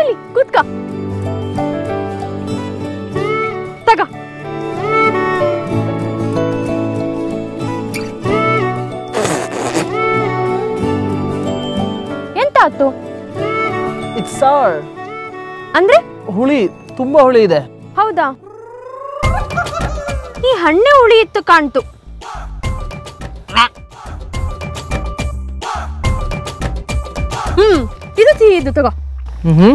ಬಾರಿಲಿ ಕೂತ್ಕ ತಗ ಎಂತ ಆತು ಇಟ್ಸ್ ಸಾರ್ ಅಂದ್ರೆ ಹುಳಿ ತುಂಬಾ ಹುಳಿ ಇದೆ ಹೌದಾ ಈ ಹಣ್ಣೆ ಹುಳಿ ಇತ್ತು ಕಾಣ್ತು ಹ್ಮ್ ಇದು ಸಿಹಿ ಇದು ತಗೋ ಹ್ಮ್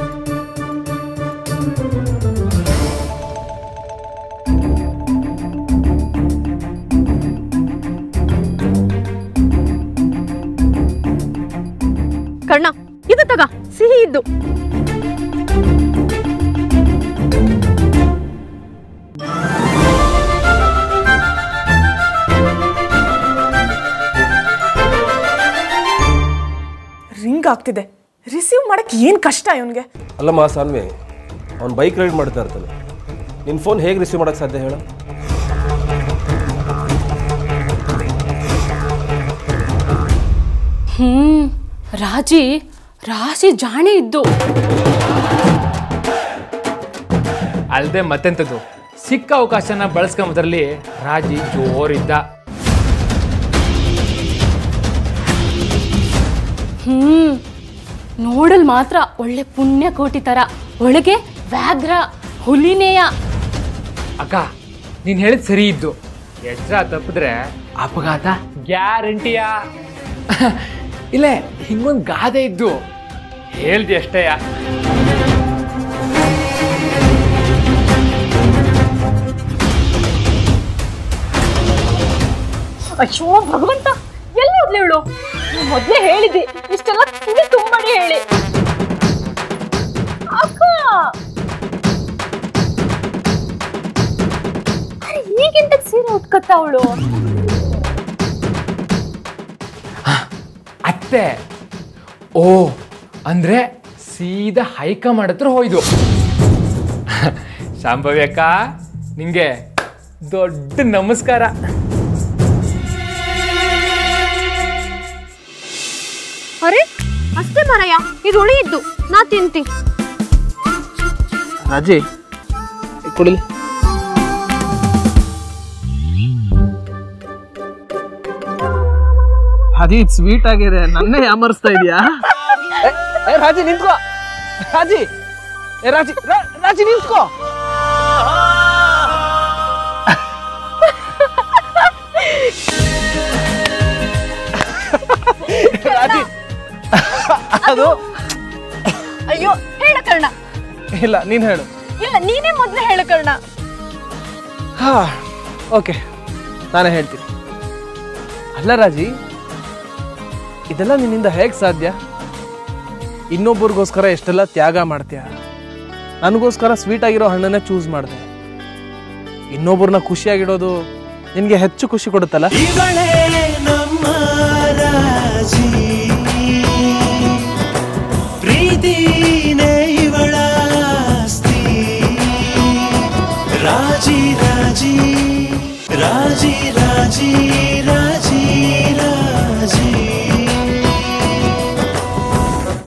ಕರ್ಣ ಇದು ತಗ ಸಿಹಿ ಇದ್ದು ರಿಂಗ್ ಆಗ್ತಿದೆ ರಿಸೀವ್ ಮಾಡಕ್ಕೆ ಏನು ಕಷ್ಟ ಇವನಿಗೆ ಅಲ್ಲಮ್ಮ ಸಾನ್ವಿ ಅವ್ನು ಬೈಕ್ ರೈಡ್ ಮಾಡ್ತಾ ಇರ್ತಾನೆ ನಿನ್ನ ಫೋನ್ ಹೇಗೆ ರಿಸೀವ್ ಮಾಡೋಕ್ಕೆ ಸಾಧ್ಯ ಹೇಳು ಹ್ಮ್ ರಾಜಿ ರಾಶಿ ಜಾಣೆ ಇದ್ದು ಅಲ್ಲದೆ ಮತ್ತೆಂಥದ್ದು ಸಿಕ್ಕ ಅವಕಾಶನ ಬಳಸ್ಕೊಂಬದ್ರಲ್ಲಿ ರಾಜಿ ಜೋರಿದ್ದ ಹ್ಮ್ ನೋಡಲ್ ಮಾತ್ರ ಒಳ್ಳೆ ಪುಣ್ಯ ಕೋಟಿ ತರ ಒಳಗೆ ವ್ಯಾಘ್ರ ಹುಲಿನೇಯ ಅಕ್ಕ ನೀನ್ ಹೇಳಿದ್ ಸರಿ ಇದ್ದು ಎಚ್ಚರ ತಪ್ಪಿದ್ರೆ ಅಪಘಾತ ಗ್ಯಾರಂಟಿಯ ಇಲ್ಲೇ ಹಿಂಗೊಂದ್ ಗಾದೆ ಇದ್ದು ಹೇಳ್ದಿ ಅಷ್ಟೇಯ ಅಯ್ಯೋ ಭಗವಂತ ಎಲ್ಲಿ ಹೋದ್ಲು ಇವಳು ಮೊದ್ಲೇ ಹೇಳಿದ್ದೆ ಇಷ್ಟೆಲ್ಲ ಕಿವಿ ತುಂಬಾಡಿ ಹೇಳಿ ಅಕ್ಕ ಅರೆ ಈಗಿಂತ ಸೀರೆ ಉಟ್ಕತ್ತ ಅವಳು ಅತ್ತೆ ಓ ಅಂದ್ರೆ ಸೀದಾ ಹೈಕಮಾಂಡ್ ಹತ್ರ ಹೋಯ್ದು ಶಾಂಭವಿ ಅಕ್ಕ ನಿಂಗೆ ದೊಡ್ಡ ನಮಸ್ಕಾರ ಅರೆ ಅಷ್ಟೇ ಮರಯ್ಯ ಇದು ಹುಳಿ ಇದ್ದು ನಾ ತಿಂತಿ ರಾಜಿ ಕುಡಿಲಿ ರಾಜಿ ಇದು ಸ್ವೀಟ್ ಆಗಿದೆ ನನ್ನೇ ಯಾಮರ್ಸ್ತಾ ಇದೀಯಾ ಏ, ಏ ರಾಜಿ ನಿಂತ್ಕೋ ರಾಜಿ ಏ ರಾಜಿ ರಾ- ರಾಜಿ ನಿಂತ್ಕೋ ರಾಜಿ ಅದು ಅಯ್ಯೋ ಹೇಳು ಕರ್ಣ ಇಲ್ಲ ನೀನ್ ಹೇಳು ಇಲ್ಲ ನೀನೇ ಮೊದ್ಲು ಹೇಳು ಕರ್ಣ ಹಾ ಓಕೆ ನಾನೇ ಹೇಳ್ತೀನಿ ಅಲ್ಲ ರಾಜಿ ಇದೆಲ್ಲ ನಿನ್ನಿಂದ ಹೇಗೆ ಸಾಧ್ಯ ಇನ್ನೊಬ್ಬರಿಗೋಸ್ಕರ ಎಷ್ಟೆಲ್ಲ ತ್ಯಾಗ ಮಾಡ್ತೀಯ ನನಗೋಸ್ಕರ ಸ್ವೀಟ್ ಆಗಿರೋ ಹಣ್ಣನ್ನೇ ಚೂಸ್ ಮಾಡಿದೆ ಇನ್ನೊಬ್ಬರನ್ನ ಖುಷಿಯಾಗಿಡೋದು ನಿನಗೆ ಹೆಚ್ಚು ಖುಷಿ ಕೊಡುತ್ತಲ್ಲ ಇವಳೇ ನಮ್ಮ ರಾಜಿ